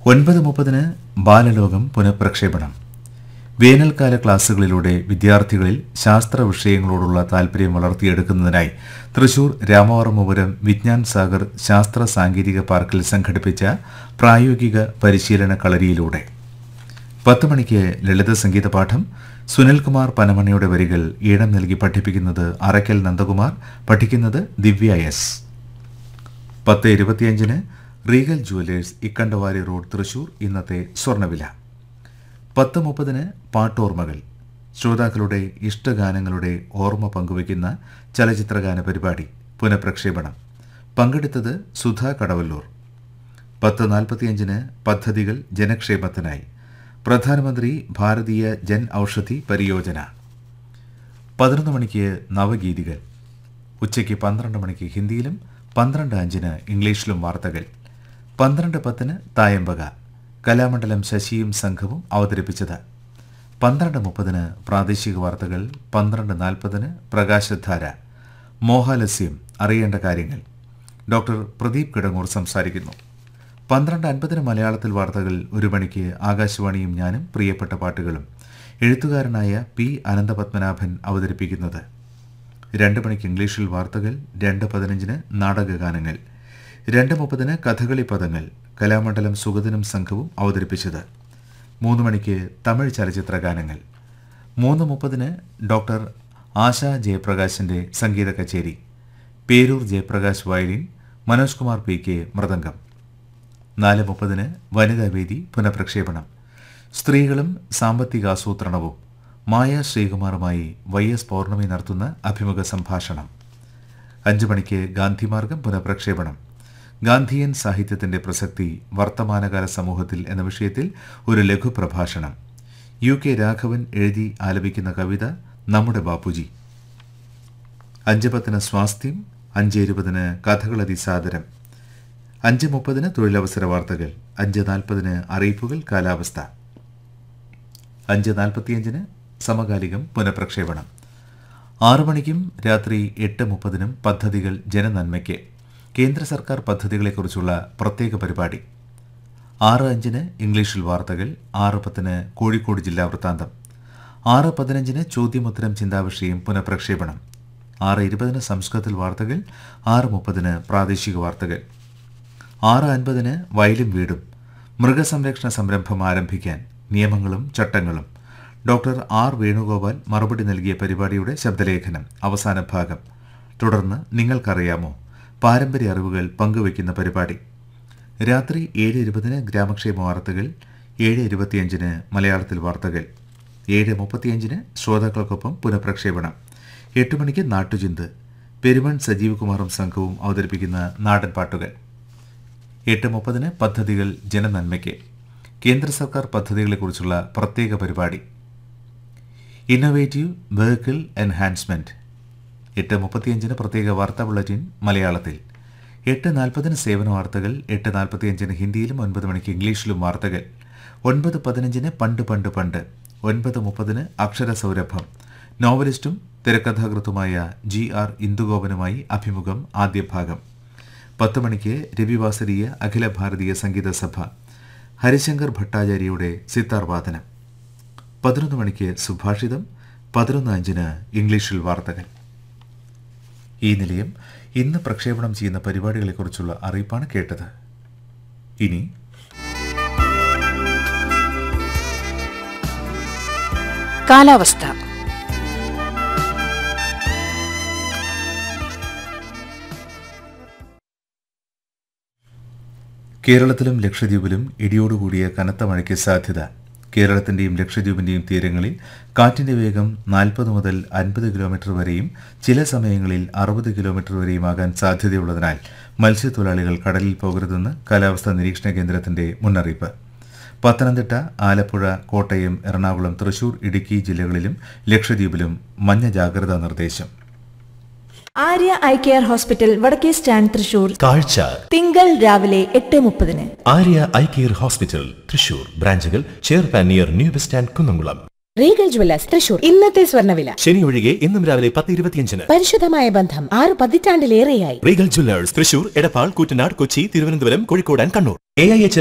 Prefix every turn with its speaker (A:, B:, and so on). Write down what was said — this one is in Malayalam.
A: ഒൻപത് മുപ്പതിന് ബാലലോകം പുനഃപ്രക്ഷേപണം വേനൽക്കാല ക്ലാസുകളിലൂടെ വിദ്യാർത്ഥികളിൽ ശാസ്ത്ര വിഷയങ്ങളോടുള്ള താൽപര്യം വളർത്തിയെടുക്കുന്നതിനായി തൃശൂർ രാമവർമ്മപുരം വിജ്ഞാൻ സാഗർ ശാസ്ത്ര സാങ്കേതിക പാർക്കിൽ സംഘടിപ്പിച്ച പ്രായോഗിക പരിശീലന കളരിയിലൂടെ പത്ത് മണിക്ക് ലളിത സംഗീത പാഠം സുനിൽകുമാർ പനമണിയുടെ വരികൾ ഈണം നൽകി പഠിപ്പിക്കുന്നത് അറയ്ക്കൽ നന്ദകുമാർ പഠിക്കുന്നത് ദിവ്യ എസ് പത്ത് ഇരുപത്തിയഞ്ചിന് Regal jewellers Ikkanda Warrier road Thrissur ഇന്നത്തെ സ്വർണ്ണവില പത്ത് മുപ്പതിന് പാട്ടോർമ്മകൾ ശ്രോതാക്കളുടെ ഇഷ്ടഗാനങ്ങളുടെ ഓർമ്മ പങ്കുവയ്ക്കുന്ന ചലച്ചിത്രഗാന പരിപാടി പുനഃപ്രക്ഷേപണം പങ്കെടുത്തത് സുധാ കടവല്ലൂർ പത്ത് നാൽപ്പത്തിയഞ്ചിന് പദ്ധതികൾ ജനക്ഷേമത്തിനായി പ്രധാനമന്ത്രി ഭാരതീയ ജൻ ഔഷധി പരിയോജന പതിനൊന്ന് മണിക്ക് നവഗീതികൾ ഉച്ചയ്ക്ക് പന്ത്രണ്ട് മണിക്ക് ഹിന്ദിയിലും പന്ത്രണ്ട് അഞ്ചിന് ഇംഗ്ലീഷിലും വാർത്തകൾ പന്ത്രണ്ട് പത്തിന് തായമ്പക കലാമണ്ഡലം ശശിയും സംഘവും അവതരിപ്പിച്ചത് പന്ത്രണ്ട് മുപ്പതിന് പ്രാദേശിക വാർത്തകൾ പന്ത്രണ്ട് നാൽപ്പതിന് പ്രകാശധാര മോഹാലസ്യം അറിയേണ്ട കാര്യങ്ങൾ ഡോക്ടർ പ്രദീപ് കിടങ്ങൂർ സംസാരിക്കുന്നു പന്ത്രണ്ട് അൻപതിന് മലയാളത്തിൽ വാർത്തകൾ ഒരു മണിക്ക് ആകാശവാണിയും ഞാനും പ്രിയപ്പെട്ട പാട്ടുകളും എഴുത്തുകാരനായ പി അനന്തപത്മനാഭൻ അവതരിപ്പിക്കുന്നത് രണ്ട് മണിക്ക് ഇംഗ്ലീഷിൽ വാർത്തകൾ രണ്ട് പതിനഞ്ചിന് നാടകഗാനങ്ങൾ രണ്ട് മുപ്പതിന് കഥകളി പദങ്ങൾ കലാമണ്ഡലം സുഗതനും സംഘവും അവതരിപ്പിച്ചത് മൂന്ന് മണിക്ക് തമിഴ് ചലച്ചിത്ര ഗാനങ്ങൾ മൂന്ന് മുപ്പതിന് ഡോക്ടർ ആശ ജയപ്രകാശിൻ്റെ സംഗീത കച്ചേരി Perur Jayaprakash violin Manoj Kumar P K mridangam നാല് മുപ്പതിന് വനിതാവേദി പുനഃപ്രക്ഷേപണം സ്ത്രീകളും സാമ്പത്തികാസൂത്രണവും മായ ശ്രീകുമാറുമായി വൈ എസ് പൗർണമി നടത്തുന്ന അഭിമുഖ സംഭാഷണം അഞ്ചു മണിക്ക് ഗാന്ധിമാർഗം പുനഃപ്രക്ഷേപണം ഗാന്ധിയൻ സാഹിത്യത്തിന്റെ പ്രസക്തി വർത്തമാനകാല സമൂഹത്തിൽ എന്ന വിഷയത്തിൽ ഒരു ലഘു പ്രഭാഷണം യു കെ രാഘവൻ എഴുതി ആലപിക്കുന്ന കവിത നമ്മുടെ ബാപ്പുജി അഞ്ച് പത്തിന് സ്വാസ്ഥ്യം അഞ്ച് ഇരുപതിന് കഥകളതി സാദരം അഞ്ച് മുപ്പതിന് തൊഴിലവസര വാർത്തകൾ അഞ്ച് നാൽപ്പതിന് അറിയിപ്പുകൾ കാലാവസ്ഥ അഞ്ച് നാൽപ്പത്തിയഞ്ചിന് സമകാലികം പുനഃപ്രക്ഷേപണം ആറു മണിക്കും രാത്രി എട്ട് മുപ്പതിനും പദ്ധതികൾ ജനനന്മയ്ക്ക് കേന്ദ്ര സർക്കാർ പദ്ധതികളെക്കുറിച്ചുള്ള പ്രത്യേക പരിപാടി ആറ് അഞ്ചിന് ഇംഗ്ലീഷിൽ വാർത്തകൾ ആറ് പത്തിന് കോഴിക്കോട് ജില്ലാ വൃത്താന്തം ആറ് പതിനഞ്ചിന് ചോദ്യമുത്തരം ചിന്താവിഷയം പുനഃപ്രക്ഷേപണം ആറ് ഇരുപതിന് സംസ്കൃതത്തിൽ വാർത്തകൾ ആറ് മുപ്പതിന് പ്രാദേശിക വാർത്തകൾ ആറ് അൻപതിന് വയലും വീടും മൃഗസംരക്ഷണ സംരംഭം ആരംഭിക്കാൻ നിയമങ്ങളും ചട്ടങ്ങളും ഡോക്ടർ ആർ വേണുഗോപാൽ മറുപടി നൽകിയ പരിപാടിയുടെ ശബ്ദലേഖനം അവസാന ഭാഗം തുടർന്ന് നിങ്ങൾക്കറിയാമോ പാരമ്പര്യ അറിവുകൾ പങ്കുവയ്ക്കുന്ന പരിപാടി രാത്രി ഏഴ് ഇരുപതിന് ഗ്രാമക്ഷേമ വാർത്തകൾ ഏഴ് ഇരുപത്തിയഞ്ചിന് മലയാളത്തിൽ വാർത്തകൾ ഏഴ് മുപ്പത്തിയഞ്ചിന് ശ്രോതാക്കൾക്കൊപ്പം പുനഃപ്രക്ഷേപണം എട്ട് മണിക്ക് നാട്ടുചിന്ത് പെരുമൺ സജീവ് കുമാറും സംഘവും അവതരിപ്പിക്കുന്ന നാടൻ പാട്ടുകൾ എട്ട് മുപ്പതിന് പദ്ധതികൾ ജനനന്മയ്ക്ക് കേന്ദ്ര സർക്കാർ പദ്ധതികളെക്കുറിച്ചുള്ള പ്രത്യേക പരിപാടി ഇന്നൊവേറ്റീവ് വെഹിക്കിൾ എൻഹാൻസ്മെന്റ് എട്ട് മുപ്പത്തിയഞ്ചിന് പ്രത്യേക വാർത്താ ബുള്ളറ്റിൻ മലയാളത്തിൽ എട്ട് നാൽപ്പതിന് സേവന വാർത്തകൾ എട്ട് നാൽപ്പത്തിയഞ്ചിന് ഹിന്ദിയിലും ഒൻപത് മണിക്ക് ഇംഗ്ലീഷിലും വാർത്തകൾ ഒൻപത് പതിനഞ്ചിന് പണ്ട് പണ്ട് പണ്ട് ഒൻപത് മുപ്പതിന് അക്ഷരസൗരഭം നോവലിസ്റ്റും തിരക്കഥാകൃത്തുമായ ജി ആർ ഇന്ദുഗോപനുമായി അഭിമുഖം ആദ്യ ഭാഗം പത്ത് മണിക്ക് രവിവാസരീയ അഖില ഭാരതീയ സംഗീത സഭ ഹരിശങ്കർ ഭട്ടാചാര്യയുടെ സിത്താർ വാദനം പതിനൊന്ന് മണിക്ക് സുഭാഷിതം പതിനൊന്ന് അഞ്ചിന് ഇംഗ്ലീഷിൽ വാർത്തകൾ ഈ നിലയം ഇന്ന് പ്രക്ഷേപണം ചെയ്യുന്ന പരിപാടികളെക്കുറിച്ചുള്ള അറിയിപ്പാണ് കേട്ടത് ഇനി
B: കാലാവസ്ഥ
A: കേരളത്തിലും ലക്ഷദ്വീപിലും ഇടിയോടുകൂടിയ കനത്ത മഴയ്ക്ക് സാധ്യത കേരളത്തിന്റെയും ലക്ഷദ്വീപിന്റെയും തീരങ്ങളിൽ കാറ്റിന്റെ വേഗം നാൽപ്പത് മുതൽ അൻപത് കിലോമീറ്റർ വരെയും ചില സമയങ്ങളിൽ അറുപത് കിലോമീറ്റർ വരെയുമാകാൻ സാധ്യതയുള്ളതിനാൽ മത്സ്യത്തൊഴിലാളികൾ കടലിൽ പോകരുതെന്ന് കാലാവസ്ഥാ നിരീക്ഷണ കേന്ദ്രത്തിന്റെ മുന്നറിയിപ്പ് പത്തനംതിട്ട ആലപ്പുഴ കോട്ടയം എറണാകുളം തൃശൂർ ഇടുക്കി ജില്ലകളിലും ലക്ഷദ്വീപിലും മഞ്ഞ ജാഗ്രതാ നിർദ്ദേശം
C: ആര്യ ഐ കെയർ ഹോസ്പിറ്റൽ വടക്കേ സ്റ്റാൻഡ് തൃശൂർ
D: കാഴ്ച
C: തിങ്കൾ രാവിലെ എട്ട് മുപ്പതിന്
D: Arya eye care hospital Thrissur ബ്രാഞ്ചുകൾ ചേർപ്പാൻ near new bus stand Kunnamkulam
E: Regal jewellers Thrissur ഇന്നത്തെ സ്വർണ്ണവില
D: ശനി ഒഴികെ ഇന്നും രാവിലെ പത്ത് ഇരുപത്തിയഞ്ചിന്
E: പരിശുദ്ധമായ ബന്ധം ആറ് പതിറ്റാണ്ടിലേറെയായി
D: Regal jewellers Thrissur Edappal Koottanad Kochi Thiruvananthapuram Kozhikode and Kannur A I H